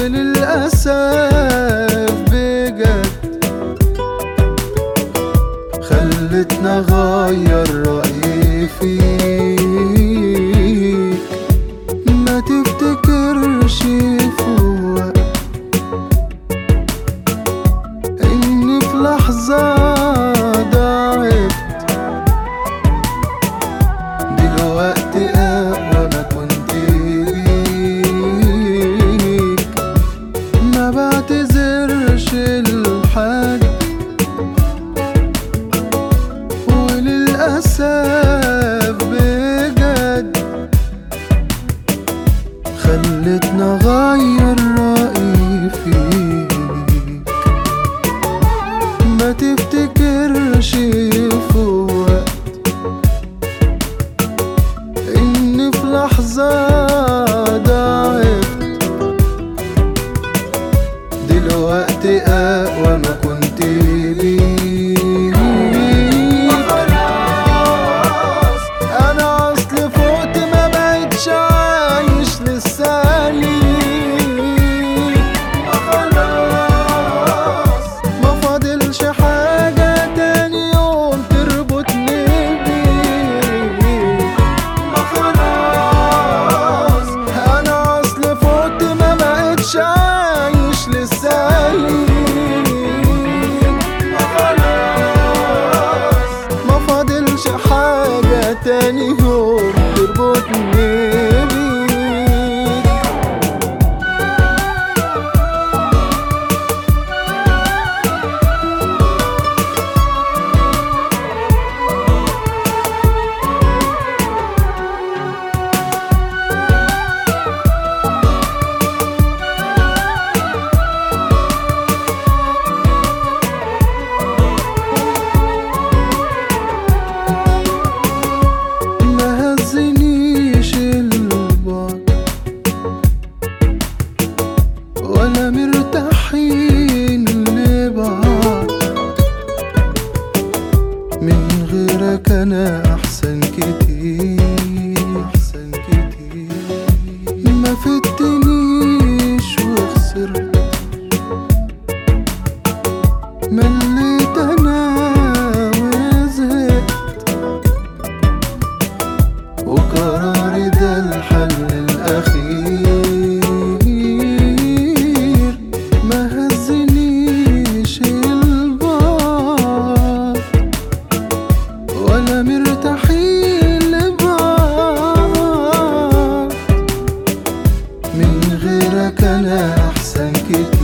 وللأسف بجد خلتنا أغير رأيي فيك ما تفتكرش في وقت إني في لحظة ضعفت دلوقتي أقوى ما كنت بيك ما بعتذرش لحد وللأسف بجد خلتنا أغير رأيي فيك ما تفتكرش في وقت إني في لحظة ضعفت دلوقتي أقوى ما كنت بيك خلاص أنا أصل فوت ما بقتش عايش لسه ليك خلاص ما فاضلش حاجة تاني يوم تربطني بيك ما خلاص انا اصل فوت ما بقتش عايش لسه ليك ما خلاص ما فاضلش حاجة تاني يوم تربطني بيك ما هزنيش البعد ولا مرتاحين لبعض من غيرك انا احسن كتير احسن كتير ما فتنيش وخسرت مليت انا وزهقت وقراري ده الحل الأخير ما هزنيش البعض ولا مرتاحين لبعض من غيرك أنا أحسن كتير